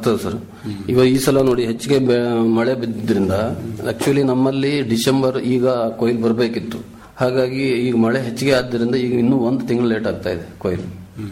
ಆಗ್ತದೆ ಸರ್ ಇವಾಗ ಈ ಸಲ ನೋಡಿ ಹೆಚ್ಚಿಗೆ ಬೆ- ಮಳೆ ಬಿದ್ದಿದ್ರಿಂದ ಆಕ್ಚುಲಿ ನಮ್ಮಲ್ಲಿ ಡಿಸೆಂಬರ್ ಈಗ ಕೊಯ್ಲು ಬರಬೇಕಿತ್ತು ಹಾಗಾಗಿ ಈಗ ಮಳೆ ಹೆಚ್ಚಿಗೆ ಆದ್ದರಿಂದ ಈಗ ಇನ್ನೂ ಒಂದು ತಿಂಗಳು ಲೇಟ್ ಆಗ್ತಾ ಇದೆ ಕೊಯ್ಲು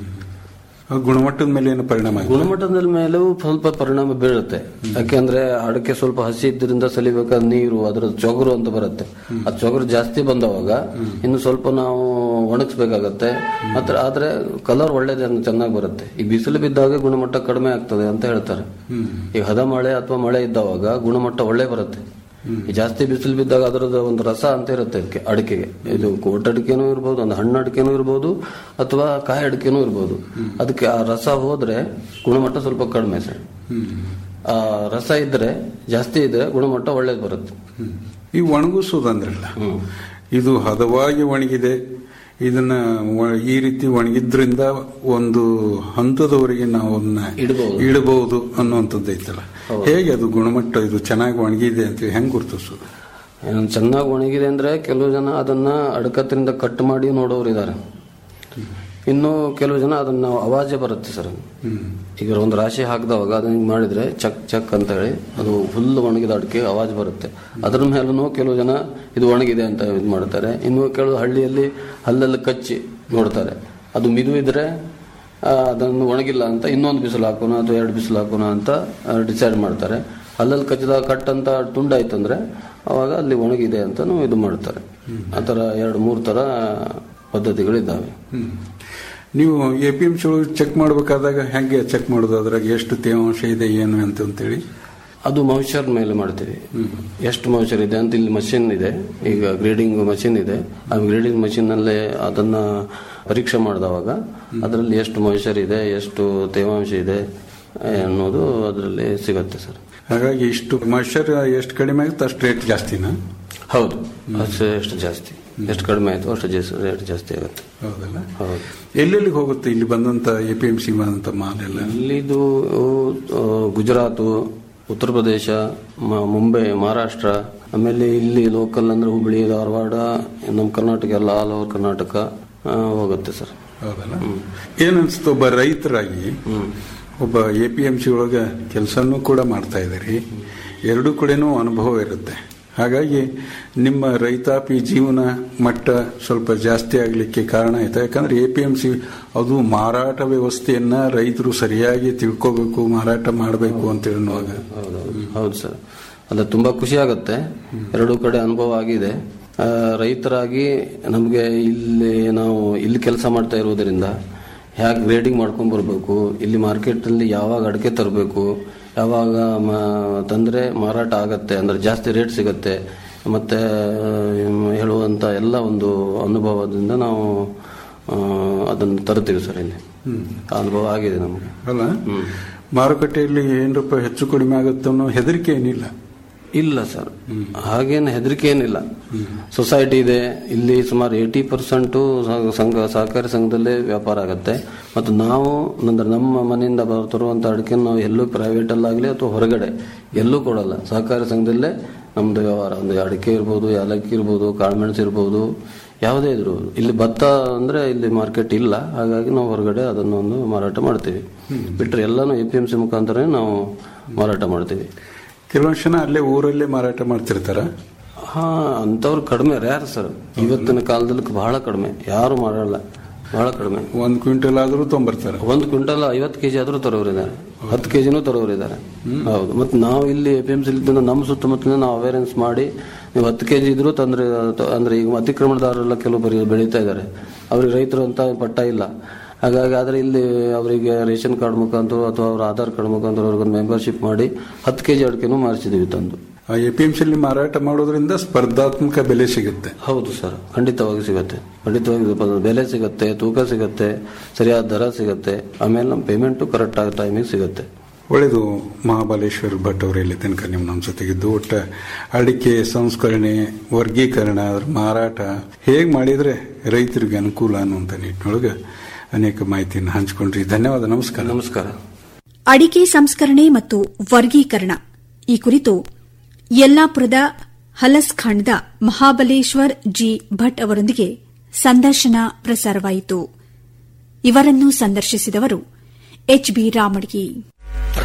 ಆ ಗುಣಮಟ್ಟದ ಮೇಲೆ ಏನು ಪರಿಣಾಮ ಆಗಿದೆ? ಗುಣಮಟ್ಟದ ಮೇಲೂ ಸ್ವಲ್ಪ ಪರಿಣಾಮ ಬೀಳುತ್ತೆ ಯಾಕೆಂದ್ರೆ ಅಡಕೆ ಸ್ವಲ್ಪ ಹಸಿ ಇದ್ದರಿಂದ ಸಲಿಬೇಕಾದ ನೀರು ಅದರ ಚೊಗರು ಅಂತ ಬರುತ್ತೆ ಆ ಚೊಗರು ಜಾಸ್ತಿ ಬಂದವಾಗ ಇನ್ನು ಸ್ವಲ್ಪ ನಾವು ಒಣಗಿಸ್ಬೇಕಾಗತ್ತೆ ಮಾತ್ರ ಆದ್ರೆ ಕಲರ್ ಒಳ್ಳೇದೇ ಚೆನ್ನಾಗಿ ಬರುತ್ತೆ ಈ ಬಿಸಿಲು ಬಿದ್ದಾಗ ಗುಣಮಟ್ಟ ಕಡಿಮೆ ಆಗ್ತದೆ ಅಂತ ಹೇಳ್ತಾರೆ ಈಗ ಹದ ಮಳೆ ಅಥವಾ ಮಳೆ ಇದ್ದವಾಗ ಗುಣಮಟ್ಟ ಒಳ್ಳೆ ಬರುತ್ತೆ ಈ ಜಾಸ್ತಿ ಬಿಸಿಲು ಬಿದ್ದಾಗ ಅದರದ ಒಂದು ರಸ ಅಂತ ಇರುತ್ತೆ ಅದಕ್ಕೆ ಅಡಿಕೆಗೆ ಇದು ಕೋಟ್ ಅಡಿಕೆನೂ ಇರ್ಬೋದು ಒಂದು ಹಣ್ಣು ಅಡಿಕೆನೂ ಇರ್ಬೋದು ಅಥವಾ ಕಾಯಿ ಅಡಿಕೆನೂ ಇರ್ಬೋದು ಅದಕ್ಕೆ ಆ ರಸ ಹೋದ್ರೆ ಗುಣಮಟ್ಟ ಸ್ವಲ್ಪ ಕಡಿಮೆ ಸರ್ ಆ ರಸ ಇದ್ರೆ ಜಾಸ್ತಿ ಇದ್ರೆ ಗುಣಮಟ್ಟ ಒಳ್ಳೇದು ಬರುತ್ತೆ ಈ ಒಣಗಿಸೋದಂದ್ರಲ್ಲ ಇದು ಹದವಾಗಿ ಒಣಗಿದೆ ಇದನ್ನ ಒ- ಈ ರೀತಿ ಒಣಗಿದ್ರಿಂದ ಒಂದು ಹಂತದವರೆಗೆ ನಾವು ಅದನ್ನ ಇಡ್ಬೋದು. ಇಡಬಹುದು ಅನ್ನುವಂಥದ್ದು ಐತಲ್ಲ ಹೇಗೆ ಅದು ಗುಣಮಟ್ಟ ಇದು ಚೆನ್ನಾಗಿ ಒಣಗಿದೆ ಅಂತ ಹೆಂಗ್ ಗುರುತಿಸೋದು ಏನು ಚೆನ್ನಾಗಿ ಒಣಗಿದೆ ಅಂದ್ರೆ ಕೆಲವು ಜನ ಅದನ್ನ ಅಡಕತ್ತಿನಿಂದ ಕಟ್ ಮಾಡಿ ನೋಡೋರು ಇದ್ದಾರೆ ಇನ್ನು ಕೆಲವು ಜನ ಅದನ್ನ ಅವಾಜೆ ಬರುತ್ತೆ ಸರ್ ಈಗ ಒಂದು ರಾಶಿ ಹಾಕಿದವಾಗ ಅದನ್ನ ಹಿಂಗ್ ಮಾಡಿದ್ರೆ ಚಕ್ ಚಕ್ ಅಂತ ಹೇಳಿ ಅದು ಫುಲ್ ಒಣಗಿದ ಅಡಿಕೆ ಅವಾಜ್ ಬರುತ್ತೆ ಅದ್ರ ಮೇಲೂ ಕೆಲವು ಜನ ಇದು ಒಣಗಿದೆ ಅಂತ ಇದು ಮಾಡ್ತಾರೆ ಇನ್ನು ಕೆಲವು ಹಳ್ಳಿಯಲ್ಲಿ ಹಲ್ಲಲ್ಲಿ ಕಚ್ಚಿ ನೋಡ್ತಾರೆ ಅದು ಮಿದು ಇದ್ರೆ ಆ, ಅದನ್ನು ಒಣಗಿಲ್ಲ ಅಂತ ಇನ್ನೊಂದು ಬಿಸಿಲು ಹಾಕೋಣ ಅಥವಾ ಎರಡು ಬಿಸಿಲು ಹಾಕೋಣ ಅಂತ ಡಿಸೈಡ್ ಮಾಡ್ತಾರೆ ಹಲ್ಲಲ್ಲಿ ಕಚ್ಚಿದಾಗ ಕಟ್ ಅಂತ ತುಂಡಾಯ್ತು ಅಂದ್ರೆ ಅವಾಗ ಅಲ್ಲಿ ಒಣಗಿದೆ ಅಂತ ಇದು ಮಾಡ್ತಾರೆ ಆ ಥರ ಎರಡು ಮೂರು ಥರ ಪದ್ಧತಿಗಳಿದ್ದಾವೆ ಹ್ಮ್. ನೀವು A P M C check ಮಾಡಬೇಕಾದಾಗ ಹೆಂಗೆ ಚೆಕ್ ಮಾಡೋದು ಅದ್ರಾಗ ಎಷ್ಟು ತೇವಾಂಶ ಇದೆ ಏನು ಅಂತ ಅಂತೇಳಿ ಅದು ಮೌಚರ್ ಮೇಲೆ ಮಾಡ್ತೀವಿ ಎಷ್ಟು ಮೌಚರ್ ಇದೆ ಅಂತ ಇಲ್ಲಿ ಮಷಿನ್ ಇದೆ ಈಗ ಗ್ರೇಡಿಂಗ್ ಮಷಿನ್ ಇದೆ ಆ ಗ್ರೇಡಿಂಗ್ ಮಷಿನ್ ನಲ್ಲೇ ಅದನ್ನ ಪರೀಕ್ಷೆ ಮಾಡಿದವಾಗ ಅದರಲ್ಲಿ ಎಷ್ಟು ಮೌಚರ್ ಇದೆ ಎಷ್ಟು ತೇವಾಂಶ ಇದೆ ಅನ್ನೋದು ಅದರಲ್ಲಿ ಸಿಗುತ್ತೆ ಸರ್ ಹಾಗಾಗಿ ಇಷ್ಟು ಮಾಯ್ಶ್ಚರ್ ಎಷ್ಟು ಕಡಿಮೆ ಆಗುತ್ತೆ ಅಷ್ಟು ರೇಟ್ ಜಾಸ್ತಿನಾ ಹೌದು ಅಷ್ಟು ಎಷ್ಟು ಜಾಸ್ತಿ ಎಷ್ಟು ಕಡಿಮೆ ಆಯ್ತು ಅಷ್ಟು ಜಾಸ್ತಿ ರೇಟ್ ಜಾಸ್ತಿ ಆಗುತ್ತೆ ಹೌದಲ್ಲ ಹೌದು ಎಲ್ಲೆಲ್ಲಿ ಹೋಗುತ್ತೆ ಇಲ್ಲಿ ಬಂದಂತ ಎ ಪಿ ಎಂ ಸಿ ಬಂದಂತ ಮಾಲ್ ಎಲ್ಲ ಇಲ್ಲಿದು ಆ, ಗುಜರಾತು ಉತ್ತರ ಪ್ರದೇಶ ಮ- ಮುಂಬೈ ಮಹಾರಾಷ್ಟ್ರ ಆಮೇಲೆ ಇಲ್ಲಿ ಲೋಕಲ್ ಅಂದ್ರೆ ಹುಬ್ಳಿ ಧಾರವಾಡ ನಮ್ಮ ಕರ್ನಾಟಕ ಎಲ್ಲ ಆಲ್ ಓವರ್ ಕರ್ನಾಟಕ ಆ, ಹೋಗುತ್ತೆ ಸರ್ ಹೌದಲ್ಲ ಏನನ್ಸುತ್ತೆ ಒಬ್ಬ ರೈತರಾಗಿ ಒಬ್ಬ ಎ ಪಿ ಎಂ ಸಿ ಒಳಗೆ ಕೆಲಸನೂ ಕೂಡ ಮಾಡ್ತಾ ಇದ್ದೀರಿ ಎರಡೂ ಕಡೆನೂ ಅನುಭವ ಇರುತ್ತೆ ಹಾಗಾಗಿ ನಿಮ್ಮ ರೈತಾಪಿ ಜೀವನ ಮಟ್ಟ ಸ್ವಲ್ಪ ಜಾಸ್ತಿ ಆಗಲಿಕ್ಕೆ ಕಾರಣ ಆಯ್ತು ಯಾಕಂದ್ರೆ ಎ ಪಿ ಎಂ ಸಿ ಅದು ಮಾರಾಟ ವ್ಯವಸ್ಥೆಯನ್ನ ರೈತರು ಸರಿಯಾಗಿ ತಿಳ್ಕೋಬೇಕು ಮಾರಾಟ ಮಾಡಬೇಕು ಅಂತ ಹೇಳುವಾಗ ಹೌದೌದು ಹೌದು ಸರ್ ಅಲ್ಲ ತುಂಬಾ ಖುಷಿ ಆಗುತ್ತೆ ಎರಡೂ ಕಡೆ ಅನುಭವ ಆಗಿದೆ ಆ, ರೈತರಾಗಿ ನಮಗೆ ಇಲ್ಲಿ ನಾವು ಇಲ್ಲಿ ಕೆಲಸ ಮಾಡ್ತಾ ಇರುವುದರಿಂದ ಹೇಗೆ ಗ್ರೇಡಿಂಗ್ ಮಾಡ್ಕೊಂಡ್ ಬರಬೇಕು ಇಲ್ಲಿ ಮಾರ್ಕೆಟಲ್ಲಿ ಯಾವಾಗ ಅಡಿಕೆ ತರಬೇಕು ಯಾವಾಗ ಮ- ತಂದ್ರೆ ಮಾರಾಟ ಆಗತ್ತೆ ಅಂದ್ರೆ ಜಾಸ್ತಿ ರೇಟ್ ಸಿಗತ್ತೆ ಮತ್ತೆ ಆ, ಹೇಳುವಂತ ಎಲ್ಲ ಒಂದು ಅನುಭವದಿಂದ ನಾವು ಆ, ಅದನ್ನು ತರುತ್ತೀವಿ ಸರ್ ಇಲ್ಲಿ ಆ ಅನುಭವ ಆಗಿದೆ ನಮಗೆ ಅಲ್ಲ ಮಾರುಕಟ್ಟೆಯಲ್ಲಿ ಏನ್ ರೂಪಾಯಿ ಹೆಚ್ಚು ಕಡಿಮೆ ಆಗುತ್ತೆ ಅನ್ನೋ ಹೆದರಿಕೆ ಏನಿಲ್ಲ ಇಲ್ಲ ಸರ್ ಹಾಗೇನು ಹೆದರಿಕೆ ಏನಿಲ್ಲ ಸೊಸೈಟಿ ಇದೆ ಇಲ್ಲಿ ಸುಮಾರು ಏಯ್ಟಿ ಪರ್ಸೆಂಟ್ ಸಂಘ ಸಹಕಾರಿ ಸಂಘದಲ್ಲೇ ವ್ಯಾಪಾರ ಆಗುತ್ತೆ ಮತ್ತು ನಾವು ಅಂದ್ರೆ ನಮ್ಮ ಮನೆಯಿಂದ ಬ- ತರುವಂತ ಅಡಿಕೆ ನಾವು ಎಲ್ಲೂ ಪ್ರೈವೇಟ್ ಅಲ್ಲಾಗಲಿ ಅಥವಾ ಹೊರಗಡೆ ಎಲ್ಲೂ ಕೊಡಲ್ಲ ಸಹಕಾರಿ ಸಂಘದಲ್ಲೇ ನಮ್ದು ವ್ಯವಹಾರ ಒಂದು ಅಡಿಕೆ ಇರ್ಬೋದು ಏಲಕ್ಕಿ ಇರ್ಬೋದು ಕಾಳುಮೆಣಸು ಇರ್ಬೋದು ಯಾವುದೇ ಇದ್ರು ಇಲ್ಲಿ ಭತ್ತ ಅಂದ್ರೆ ಇಲ್ಲಿ ಮಾರ್ಕೆಟ್ ಇಲ್ಲ ಹಾಗಾಗಿ ನಾವು ಹೊರಗಡೆ ಅದನ್ನು ಒಂದು ಮಾರಾಟ ಮಾಡ್ತೀವಿ ಬಿಟ್ಟರೆ ಎಲ್ಲಾನು ಎ ಪಿ ಎಂ ಸಿ ಮುಖಾಂತರ ನಾವು ಮಾರಾಟ ಮಾಡ್ತೀವಿ ಕೆಲವೊಂದು ಜನ ಅಲ್ಲೇ ಊರಲ್ಲೇ ಮಾರಾಟ ಮಾಡ್ತಿರ್ತಾರ ಹಾ ಅಂತವ್ರು ಕಡಿಮೆ ರ್ಯಾರ್ ಸರ್ ಇವತ್ತಿನ ಕಾಲದಲ್ಲಿ ಬಹಳ ಕಡಿಮೆ ಯಾರು ಮಾಡಲ್ಲ ಬಹಳ ಕಡಿಮೆ ಒಂದ್ ಕ್ವಿಂಟಲ್ ಆದ್ರೂ ತೊಂಬರ್ತಾರ ಒಂದು ಕ್ವಿಂಟಲ್ ಐವತ್ತು ಕೆಜಿ ಆದ್ರೂ ತರೋರಿದ್ದಾರೆ ಹತ್ತು ಕೆಜಿನೂ ತರೋರಿದ್ದಾರೆ ಹೌದು ಮತ್ತೆ ನಾವು ಇಲ್ಲಿ ಎ ಪಿ ಎಂ ಸಿ ನಮ್ಮ ಸುತ್ತಮುತ್ತಲಿನ ನಾವು ಅವೇರೆನ್ಸ್ ಮಾಡಿ ನೀವು ಹತ್ತು ಕೆಜಿ ಇದ್ರೂ ತಂದ್ರೆ ಅಂದ್ರೆ ಈಗ ಅತಿಕ್ರಮಣದಾರರೆಲ್ಲ ಕೆಲವು ಬರೀ ಬೆಳೀತಾ ಇದ್ದಾರೆ ಅವ್ರಿಗೆ ರೈತರು ಅಂತ ಪಟ್ಟ ಇಲ್ಲ ಹಾಗಾಗಿ ಆದ್ರೆ ಇಲ್ಲಿ ಅವರಿಗೆ ರೇಷನ್ ಕಾರ್ಡ್ ಮುಖಾಂತರ ಅಥವಾ ಅವ್ರ ಆಧಾರ್ ಕಾರ್ಡ್ ಮುಖಾಂತರ ಅವ್ರಿಗೊಂದು ಮೆಂಬರ್ಶಿಪ್ ಮಾಡಿ ಹತ್ತು ಕೆಜಿ ಅಡಿಕೆನೂ ಮಾರಿಸಿದೀವಿ ತಂದು ಎ ಪಿ ಎಂ ಸಿ ಮಾರಾಟ ಮಾಡೋದ್ರಿಂದ ಸ್ಪರ್ಧಾತ್ಮಕ ಬೆಲೆ ಸಿಗುತ್ತೆ ಹೌದು ಸರ್ ಖಂಡಿತವಾಗಿ ಸಿಗುತ್ತೆ ಖಂಡಿತವಾಗಿ ಸಿಗುತ್ತೆ. ಬೆಲೆ ಸಿಗುತ್ತೆ ತೂಕ ಸಿಗುತ್ತೆ ಸರಿಯಾದ ದರ ಸಿಗುತ್ತೆ ಆಮೇಲೆ ನಮ್ಮ ಪೇಮೆಂಟು ಕರೆಕ್ಟ್ ಆದ ಟೈಮಿಗೆ ಸಿಗುತ್ತೆ ಒಳ್ಳೆಯದು ಮಹಾಬಲೇಶ್ವರ್ ಭಟ್ ಅವರು ಇಲ್ಲಿ ತನಕ ನಿಮ್ಮ ನಮ್ಮ ಜೊತೆಗಿದ್ದು ಒಟ್ಟ ಅಡಿಕೆ ಸಂಸ್ಕರಣೆ ವರ್ಗೀಕರಣ ಅದ್ರ ಮಾರಾಟ ಹೇಗೆ ಮಾಡಿದ್ರೆ ರೈತರಿಗೆ ಅನುಕೂಲ ಅನ್ನುವಂಥ ನಿಟ್ಟಿನೊಳಗೆ ಅನೇಕ ಮಾಹಿತಿಯನ್ನು ಹಂಚಿಕೊಂಡ್ರಿ ಧನ್ಯವಾದ ನಮಸ್ಕಾರ ನಮಸ್ಕಾರ ಅಡಿಕೆ ಸಂಸ್ಕರಣೆ ಮತ್ತು ವರ್ಗೀಕರಣ ಈ ಕುರಿತು ಯಲ್ಲಾಪುರದ ಹಲಸ್ಖಂಡದ ಮಹಾಬಲೇಶ್ವರ್ ಜಿ ಭಟ್ ಅವರೊಂದಿಗೆ ಸಂದರ್ಶನ ಪ್ರಸಾರವಾಯಿತು ಇವರನ್ನು ಸಂದರ್ಶಿಸಿದವರು ಎಚ್ ಬಿ ರಾಮಡ್ಗಿ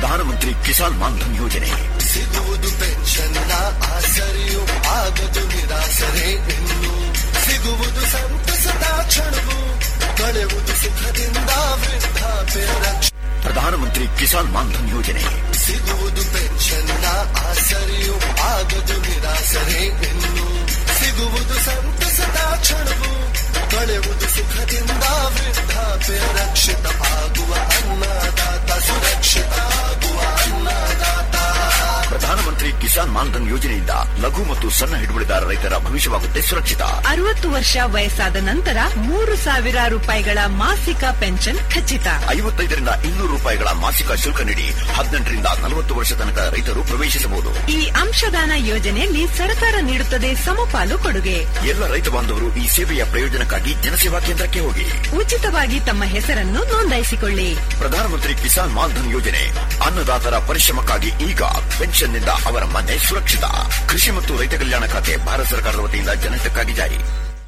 ಪ್ರಧಾನಮಂತ್ರಿ ಕಿಸಾನ್ ಮಾನ್ಧನ್ ಯೋಜನೆ ಸಿಗುವುದು ಪೆನ್ಷನ್ನ ಆಸರೆಯು ಆಗದು ನಿರಾಸರೆ ಇನ್ನು ಸಿಗುವುದು ಸಂತಸದ ಕ್ಷಣವು ಕಳೆವುದು ಸುಖದಿಂದ ವೃದ್ಧಾಪ್ಯ ರಕ್ಷ ಪ್ರಧಾನಮಂತ್ರಿ ಕಿಸಾನ್ ಮಾನ್ಧನ್ ಯೋಜನೆ ಸಿಗುವುದು ಪೆನ್ಷನ್ನ ಆಸರೆಯು ಆಗದು ನಿರಾಸರೆ ಇನ್ನು ಸಿಗುವುದು ಸಂತಸದ ಕ್ಷಣವು ಕಳೆವುದು ಸುಖದಿಂದ ವೃದ್ಧಾಪ್ಯ ರಕ್ಷಿತ ಆಗುವ ಅನ್ನದಾತ ಸುರಕ್ಷಿತ ಆಗುವ ಅನ್ನದಾತ ಪ್ರಧಾನಮಂತ್ರಿ ಕಿಸಾನ್ ಮಾನ್ಧನ್ ಯೋಜನೆಯಿಂದ ಲಘು ಮತ್ತು ಸಣ್ಣ ಹಿಡುವಳಿದಾರ ರೈತರ ಭವಿಷ್ಯವಾಗುತ್ತೆ ಸುರಕ್ಷಿತ ಅರವತ್ತು ವರ್ಷ ವಯಸ್ಸಾದ ನಂತರ ಮೂರು ಸಾವಿರ ರೂಪಾಯಿಗಳ ಮಾಸಿಕ ಪೆನ್ಷನ್ ಖಚಿತ ಐವತ್ತೈದರಿಂದ ಇನ್ನೂರು ರೂಪಾಯಿಗಳ ಮಾಸಿಕ ಶುಲ್ಕ ನೀಡಿ ಹದಿನೆಂಟರಿಂದ ನಲವತ್ತು ವರ್ಷ ತನಕ ರೈತರು ಪ್ರವೇಶಿಸಬಹುದು ಈ ಅಂಶದಾನ ಯೋಜನೆಯಲ್ಲಿ ಸರ್ಕಾರ ನೀಡುತ್ತದೆ ಸಮಪಾಲು ಕೊಡುಗೆ ಎಲ್ಲ ರೈತ ಬಾಂಧವರು ಈ ಸೇವೆಯ ಪ್ರಯೋಜನಕ್ಕಾಗಿ ಜನಸೇವಾ ಕೇಂದ್ರಕ್ಕೆ ಹೋಗಿ ಉಚಿತವಾಗಿ ತಮ್ಮ ಹೆಸರನ್ನು ನೋಂದಾಯಿಸಿಕೊಳ್ಳಿ ಪ್ರಧಾನಮಂತ್ರಿ ಕಿಸಾನ್ ಮಾನ್ಧನ್ ಯೋಜನೆ ಅನ್ನದಾತರ ಪರಿಶ್ರಮಕ್ಕಾಗಿ ಈಗ ಪೆನ್ಷನ್ನಿಂದ ಅವರ ಮನೆ ಸುರಕ್ಷಿತ ಕೃಷಿ ಮತ್ತು ರೈತ ಕಲ್ಯಾಣ ಖಾತೆ ಭಾರತ ಸರ್ಕಾರದ ವತಿಯಿಂದ ಜನಹಿತಕ್ಕಾಗಿ ಜಾರಿ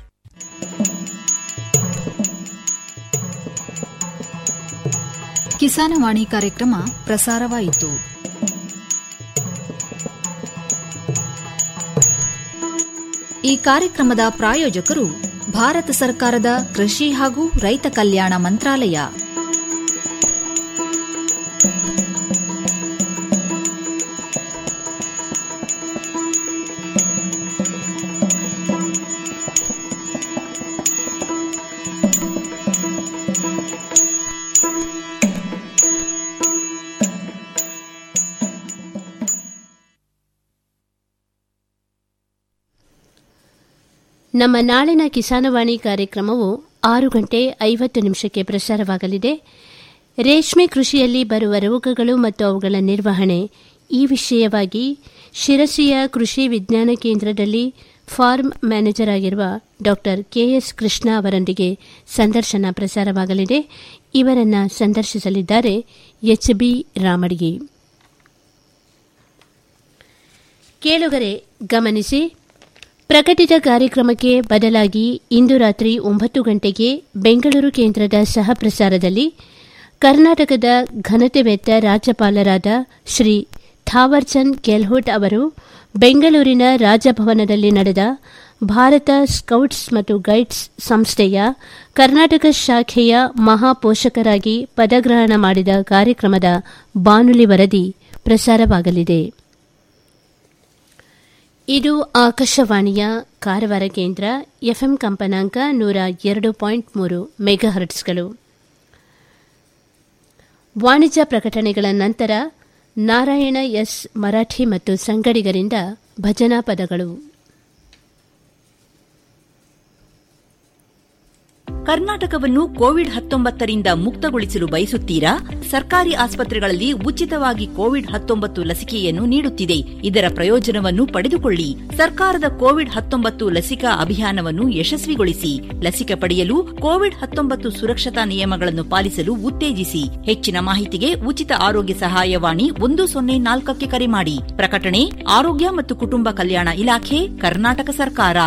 ಕಿಸಾನವಾಣಿ ಕಾರ್ಯಕ್ರಮ ಪ್ರಸಾರವಾಯಿತು ಈ ಕಾರ್ಯಕ್ರಮದ ಪ್ರಾಯೋಜಕರು ಭಾರತ ಸರ್ಕಾರದ ಕೃಷಿ ಹಾಗೂ ರೈತ ಕಲ್ಯಾಣ ಮಂತ್ರಾಲಯ ನಮ್ಮ ನಾಳಿನ ಕಿಸಾನವಾಣಿ ಕಾರ್ಯಕ್ರಮವು ಆರು ಗಂಟೆ ಐವತ್ತು ನಿಮಿಷಕ್ಕೆ ಪ್ರಸಾರವಾಗಲಿದೆ ರೇಷ್ಮೆ ಕೃಷಿಯಲ್ಲಿ ಬರುವ ರೋಗಗಳು ಮತ್ತು ಅವುಗಳ ನಿರ್ವಹಣೆ ಈ ವಿಷಯವಾಗಿ ಶಿರಸಿಯ ಕೃಷಿ ವಿಜ್ಞಾನ ಕೇಂದ್ರದಲ್ಲಿ ಫಾರ್ಮ್ ಮ್ಯಾನೇಜರ್ ಆಗಿರುವ ಡಾಕ್ಟರ್ ಕೆಎಸ್ ಕೃಷ್ಣ ಅವರೊಂದಿಗೆ ಸಂದರ್ಶನ ಪ್ರಸಾರವಾಗಲಿದೆ ಇವರನ್ನ ಸಂದರ್ಶಿಸಲಿದ್ದಾರೆ ಎಚ್ ಬಿ ರಾಮಡಿಗೆ ಕೇಳುಗರೆ ಗಮನಿಸಿ ಪ್ರಕಟಿತ ಕಾರ್ಯಕ್ರಮಕ್ಕೆ ಬದಲಾಗಿ ಇಂದು ರಾತ್ರಿ ಒಂಬತ್ತು ಗಂಟೆಗೆ ಬೆಂಗಳೂರು ಕೇಂದ್ರದ ಸಹ ಪ್ರಸಾರದಲ್ಲಿ ಕರ್ನಾಟಕದ ಘನತೆವೆತ್ತ ರಾಜ್ಯಪಾಲರಾದ ಶ್ರೀ ಥಾವರ್ಚಂದ್ ಗೆಹ್ಲೋಟ್ ಅವರು ಬೆಂಗಳೂರಿನ ರಾಜಭವನದಲ್ಲಿ ನಡೆದ ಭಾರತ ಸ್ಕೌಟ್ಸ್ ಮತ್ತು ಗೈಡ್ಸ್ ಸಂಸ್ಥೆಯ ಕರ್ನಾಟಕ ಶಾಖೆಯ ಮಹಾಪೋಷಕರಾಗಿ ಪದಗ್ರಹಣ ಮಾಡಿದ ಕಾರ್ಯಕ್ರಮದ ಬಾನುಲಿ ವರದಿ ಪ್ರಸಾರವಾಗಲಿದೆ ಇದು ಆಕಾಶವಾಣಿಯ ಕಾರವಾರ ಕೇಂದ್ರ ಎಫ್ಎಂ ಕಂಪನಾಂಕ ನೂರ ಎರಡು ಪಾಯಿಂಟ್ ಮೂರು ಮೆಗಾಹರ್ಟ್ಸ್ಗಳು ವಾಣಿಜ್ಯ ಪ್ರಕಟಣೆಗಳ ನಂತರ ನಾರಾಯಣ ಎಸ್ ಮರಾಠಿ ಮತ್ತು ಸಂಗಡಿಗರಿಂದ ಭಜನಾ ಪದಗಳು ಕರ್ನಾಟಕವನ್ನು ಕೋವಿಡ್ ಹತ್ತೊಂಬತ್ತರಿಂದ ಮುಕ್ತಗೊಳಿಸಲು ಬಯಸುತ್ತೀರಾ ಸರ್ಕಾರಿ ಆಸ್ಪತ್ರೆಗಳಲ್ಲಿ ಉಚಿತವಾಗಿ ಕೋವಿಡ್ ಹತ್ತೊಂಬತ್ತು ಲಸಿಕೆಯನ್ನು ನೀಡುತ್ತಿದೆ ಇದರ ಪ್ರಯೋಜನವನ್ನು ಪಡೆದುಕೊಳ್ಳಿ ಸರ್ಕಾರದ ಕೋವಿಡ್ ಹತ್ತೊಂಬತ್ತು ಲಸಿಕಾ ಅಭಿಯಾನವನ್ನು ಯಶಸ್ವಿಗೊಳಿಸಿ ಲಸಿಕೆ ಪಡೆಯಲು ಕೋವಿಡ್ ಹತ್ತೊಂಬತ್ತು ಸುರಕ್ಷತಾ ನಿಯಮಗಳನ್ನು ಪಾಲಿಸಲು ಉತ್ತೇಜಿಸಿ ಹೆಚ್ಚಿನ ಮಾಹಿತಿಗೆ ಉಚಿತ ಆರೋಗ್ಯ ಸಹಾಯವಾಣಿ ಒಂದು ಸೊನ್ನೆ ನಾಲ್ಕಕ್ಕೆ ಕರೆ ಮಾಡಿ ಪ್ರಕಟಣೆ ಆರೋಗ್ಯ ಮತ್ತು ಕುಟುಂಬ ಕಲ್ಯಾಣ ಇಲಾಖೆ ಕರ್ನಾಟಕ ಸರ್ಕಾರ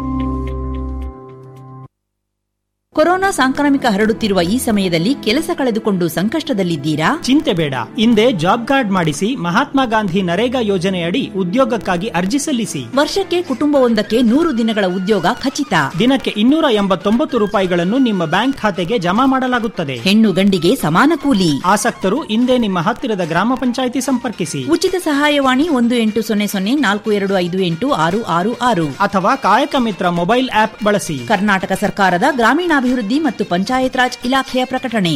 ಕೊರೋನಾ ಸಾಂಕ್ರಾಮಿಕ ಹರಡುತ್ತಿರುವ ಈ ಸಮಯದಲ್ಲಿ ಕೆಲಸ ಕಳೆದುಕೊಂಡು ಸಂಕಷ್ಟದಲ್ಲಿದ್ದೀರಾ ಚಿಂತೆ ಬೇಡ ಹಿಂದೆ ಜಾಬ್ ಕಾರ್ಡ್ ಮಾಡಿಸಿ ಮಹಾತ್ಮ ಗಾಂಧಿ ನರೇಗಾ ಯೋಜನೆಯಡಿ ಉದ್ಯೋಗಕ್ಕಾಗಿ ಅರ್ಜಿ ಸಲ್ಲಿಸಿ ವರ್ಷಕ್ಕೆ ಕುಟುಂಬವೊಂದಕ್ಕೆ ನೂರು ದಿನಗಳ ಉದ್ಯೋಗ ಖಚಿತ ದಿನಕ್ಕೆ ಇನ್ನೂರ ಎಂಬತ್ತೊಂಬತ್ತು ರೂಪಾಯಿಗಳನ್ನು ನಿಮ್ಮ ಬ್ಯಾಂಕ್ ಖಾತೆಗೆ ಜಮಾ ಮಾಡಲಾಗುತ್ತದೆ ಹೆಣ್ಣು ಗಂಡಿಗೆ ಸಮಾನ ಕೂಲಿ ಆಸಕ್ತರು ಹಿಂದೆ ನಿಮ್ಮ ಹತ್ತಿರದ ಗ್ರಾಮ ಪಂಚಾಯಿತಿ ಸಂಪರ್ಕಿಸಿ ಉಚಿತ ಸಹಾಯವಾಣಿ ಒಂದು ಎಂಟು ಸೊನ್ನೆ ಸೊನ್ನೆ ನಾಲ್ಕು ಎರಡು ಐದು ಎಂಟು ಆರು ಆರು ಆರು ಅಥವಾ ಕಾಯಕ ಮಿತ್ರ ಮೊಬೈಲ್ ಆಪ್ ಬಳಸಿ ಕರ್ನಾಟಕ ಸರ್ಕಾರದ ಗ್ರಾಮೀಣಾಭಿವೃದ್ಧಿ ಮತ್ತು ಪಂಚಾಯತ್ ರಾಜ್ ಇಲಾಖೆಯ ಪ್ರಕಟಣೆ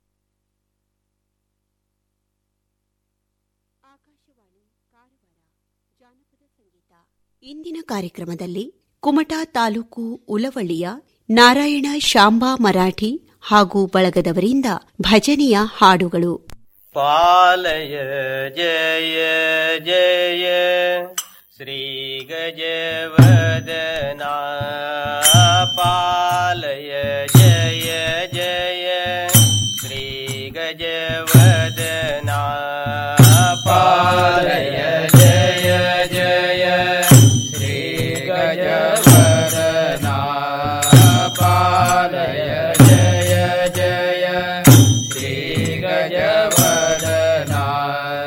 ಇಂದಿನ ಕಾರ್ಯಕ್ರಮದಲ್ಲಿ ಕುಮಟಾ ತಾಲೂಕು ಉಲವಳ್ಳಿಯ ನಾರಾಯಣ ಶಾಂಬಾ ಮರಾಠಿ ಹಾಗೂ ಬಳಗದವರಿಂದ ಭಜನೆಯ ಹಾಡುಗಳು ಪಾಲಯ ಜಯ ಜಯ ಶ್ರೀ ಗಜವದನ ಪಾಲಯ ಜಯ ಜಯ ಶ್ರೀ ಗಜವದನ ಪಾಲಯ ಜಯ ಜಯ ಶ್ರೀ ಗಜವದನ ಪಾಲಯ ಜಯ ಜಯ ಶ್ರೀ ಗಜವದನ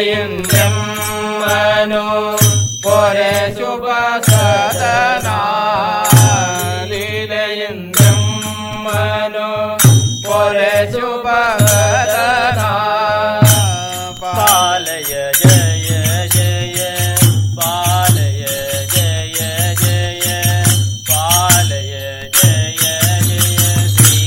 ಲೀಲೆಯಿಂದೆಮ್ಮನು ಪೊರೆ ಶುಭ ಸದನ ಲೀಲೆಯಿಂದೆಮ್ಮನು ಪೊರೆ ಶುಭ ಸದನ ಪಾಲಯ ಜಯ ಜಯ ಪಾಲಯ ಜಯ ಜಯ ಪಾಲಯ ಜಯ ಜಯ ಶ್ರೀ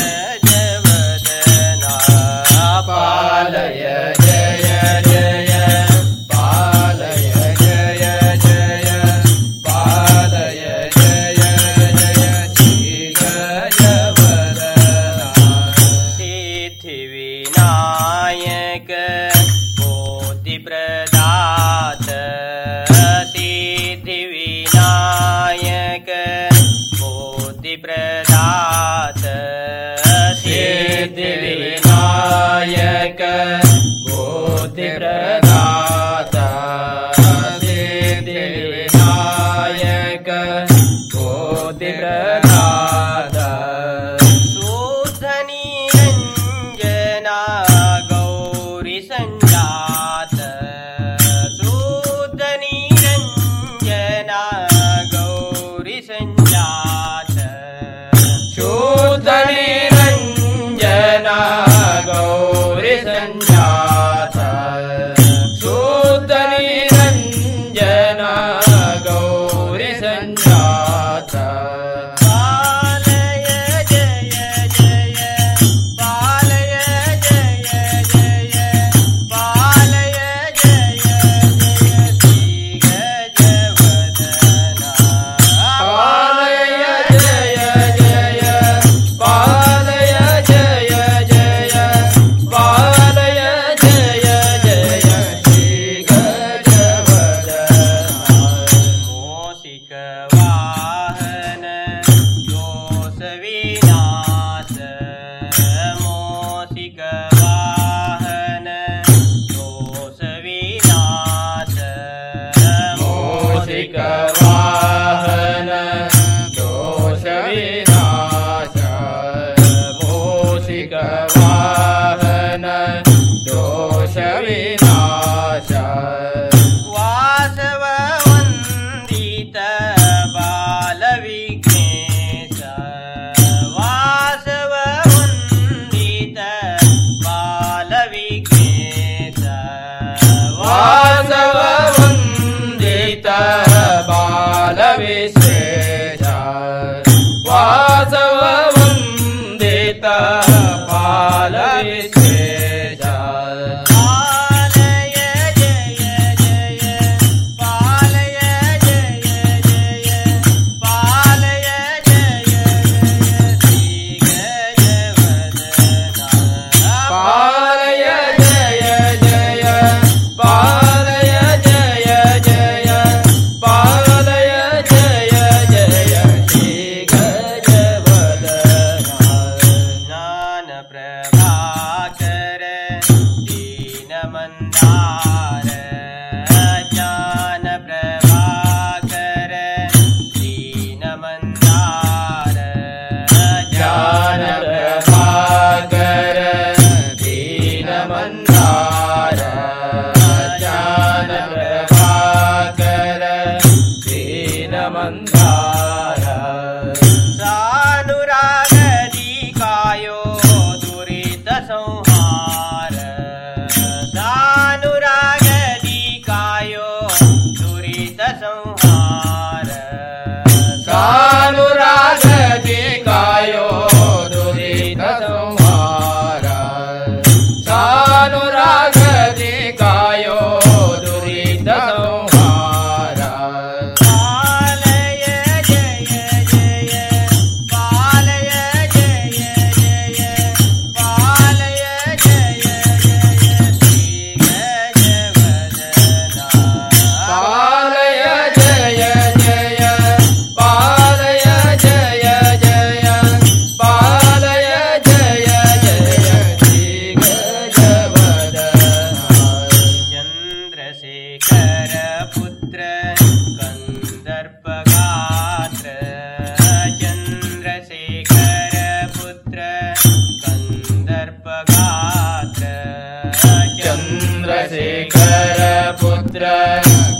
ಗಜವದನ ಪಾಲಯ ಜಯ ಜಯ ಪಾಲಯ ಜಯ ಜಯ ಪಾಲಯ ಜಯ ಜಯ ಶ್ರೀ ಗಜವದನ ಸಿದ್ಧಿ ವಿನಾಯಕ ಕೋಟಿ ಪ್ರದಾತ ಸಿದ್ಧಿ ವಿನಾಯಕ ಕೋಟಿ ಪ್ರದಾತ ಸಿದ್ಧಿ ವಿನಾಯಕ ಕೋಟಿ ಪ್ರದಾತ ಸಿದ್ಧಿ ವಿನಾಯಕ ಕೋಟಿ ಪ್ರದಾತ ಶುದ್ಧ ನಿರಂಜನ ಗೌರಿ ಸಂಜಾತ ಶುದ್ಧ ನಿರಂಜನ ಗೌರಿ ಸಂಜಾತ ಶುದ್ಧ ನಿರಂಜನ ಗೌರಿ ಸಂಜಾತ ಶುದ್ಧ ನಿರಂಜನ ಗೌರಿ ಸಂಜಾತ ಪಾಲಯ ಜಯ ಜಯ ಪಾಲಯ ಜಯ ಜಯ ಪಾಲಯ ಜಯ ಜಯ ಶ್ರೀ ಗಜವದನ ಪಾಲಯ ಜಯ ಜಯ ಪಾಲಯ ಜಯ ಜಯ ಪಾಲಯ ಜಯ ಜಯ ಶ್ರೀ ಗಜವದನ ಮೋಸಿಕ ವಾಹನ ದೋಷ ವಿನಾಶ ಮೋಸಿಕ ವಾಹನ ದೋಷ ವಿನಾಶ ಮೋಸಿಕ ವಾಹನ ದೋಷ ವಿನಾಶ ಮೋಸಿಕ ವಾಹನ ದೋಷ ವಿನಾಶ ವಾಸವ ವಂದಿತ ಬಾಲ ವಿಘ್ನೇಶ ವಾಸವ ವಂದಿತ ಬಾಲ ವಿಘ್ನೇಶ ವಾಸವ ವಂದಿತ ಬಾಲ ವಿಶೇಷ ವಾಸವ ವಂದಿತ ಬಾಲ ವಿಶೇಷ ಪಾಲಯ ಜಯ ಜಯ ಪಾಲಯ ಜಯ ಜಯ ಪಾಲಯ ಜಯ ಜಯ ಶ್ರೀ ಗಜವದನ ಪಾಲಯ ಜಯ ಜಯ ಪಾಲಯ ಜಯ ಜಯ ಪಾಲಯ ಜಯ ಜಯ ಶ್ರೀ ಗಜವದನ ಜ್ಞಾನ ಪ್ರಭಾಕರ ದೀನ ಮಂದಾರ ಜ್ಞಾನ ಪ್ರಭಾಕರ ದೀನ ಮಂದಾರ ಜ್ಞಾನ ಪ್ರಭಾಕರ ದೀನ ಮಂದಾರ ಜ್ಞಾನ ಪ್ರಭಾಕರ ದೀನ ಮಂದಾರ ಸಾನುರಾಗದಿ ಕಾಯೋ ದುರಿತ ಸಂಹಾರ ಸಾನುರಾಗದಿ चन्द्रशेखर पुत्र